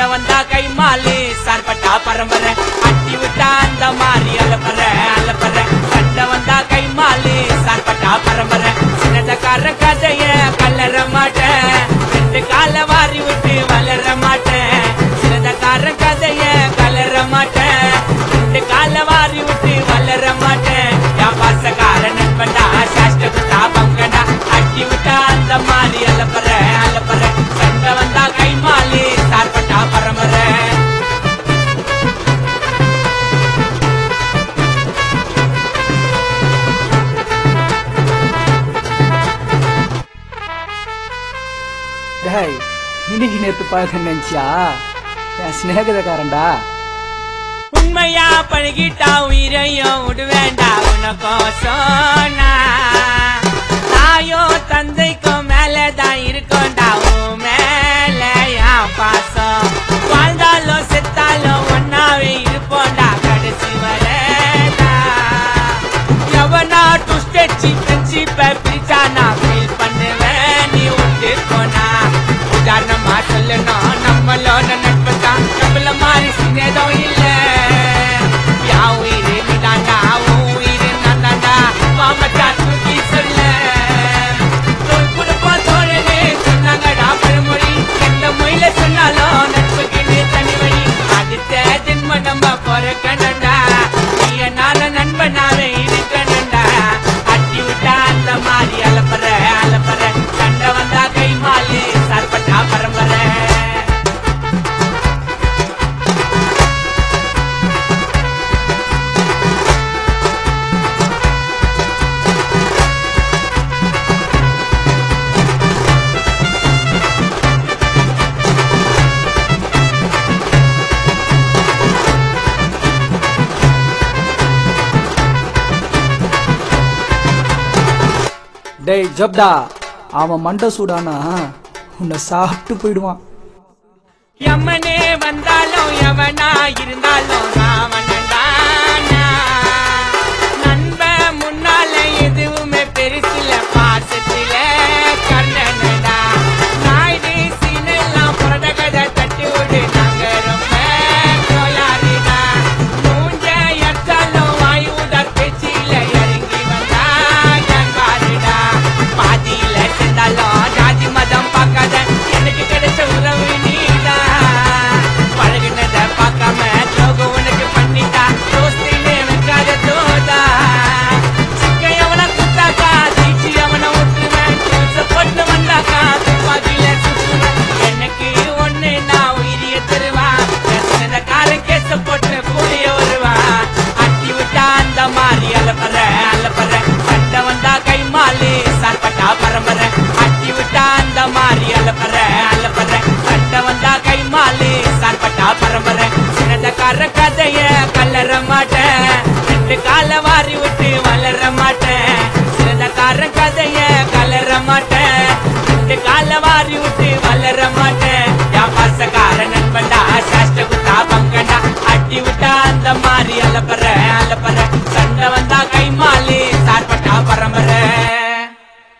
சண்டை வந்தா கை மாலு சார்பட்டா பரம்பரை அட்டி விட்டா அந்த மாதிரி அலப்பற அலப்பற சண்டை வந்தா கை மாலு சார்பட்டா பரம்பரை சின்னதக்கார கதைய கல்லற மாட்டேன் ரெண்டு கால வாரி விட்டு வளர மாட்டேன் சின்னதக்கார கதைய கலர மாட்டேன் ரெண்டு கால வாரி விட்டு வளர மாட்டேன் என் பாசக்கார நண்பன்டா சாஷ்டா பங்கடா அட்டி விட்டா அந்த மாதிரி அலப்பற அலப்பற சண்டை வந்தா கை மாலி சார்பட்டா பரம்பரை டேய் இன்னைக்கு நேத்து பார்க்க நினைச்சியா என் சிநேகிதக்காரன்டா உண்மையா பழகிட்டா உயிரையும் விடுவேண்டா உனக்கோசம் நான். தாயோ தந்தைக்கும் மேலதான் இருக்கும்டா உன் மேல என் பாசம் வாழ்ந்தாலும் செத்தாலும் ஒன்னாவே இருப்போம்டா கடைசி வரடா எவனா டுஸ்டச்சி ஃப்ரெண்ட்ஷிப்பை பிரிச்சா நான் ஃபீல் பண்ணுவேன் நீ விட்டு போனா உதாரணமா சொல்லணும் நம்மளோட நட்பு தான் நம்மள மாதிரி சின்னதும் இல்ல யா உயிரு நீதாண்டா உன் உயிரு நான் தாண்டா மாமச்சா தூக்கி சொல்ல தோல் கொடுப்போம் தோழனே சொன்னாங்கடா பழமொழி எந்த மொழியில சொன்னாலும் நட்புக்கு தனி வழி அடுத்த ஜென்ம நம்ம பிறக்கணும்டா நீ என்னால நண்பனாவே இருக்கணும்டா அட்டி விட்டா அந்த மாதிரி அலப்பற அலப்பற சண்டை வந்தா கை மாலி சார்பட்டா பரம்பரை டேய் ஜப்டா அவன் மண்டை சூடானா உன்னை சாப்பிட்டு போயிடுவான் எம்மனே வந்தாலும் எவனா இருந்தாலும் ராவணன்டா நண்பன் முன்னால எதுவுமே பெருசில பாசத்தில கர்ணனடா நாயுடு சீனெல்லாம் புரட கதை தட்டி விடு நாங்க ரொம்ப கோளாறுடா மூஞ்ச எச்சாலும் வாயுட பேச்சில இறங்கி வந்தா நான் பாருடா பாதியில சென்றாலும் ஜாதி மதம் பார்க்காத எனக்கு கிடைச்ச உறவு நீதான் பழகினத பார்க்காம துரோகம் உனக்கு பண்ணிட்டா தோஸ்திலே வைக்காத தோதா சிக்க எவன குத்தாக்கா தீச்சி அவன விட்டுருவேன் தூச போட்டு வந்தாக்கா துப்பாக்கியில சுற்றுவேன் எனக்கு ஒண்ணு நான் உயிரிய தருவான் சின்னத கார கேச போட்டு கூடிய வருவான் அட்டி விட்டா அந்த மாதிரி அலப்பற அலப்பற சண்டை வந்தா கை மாலி சார்பட்டா பரம்பரை அட்டி விட்டா அந்த மாதிரி அலப்பற அலப்பற சண்டை வந்தா கை மாலி சார்பட்டா பரம்பரை சின்னதக்கார கதைய கல்லற மாட்டேன் ரெண்டு கால வாரி விட்டு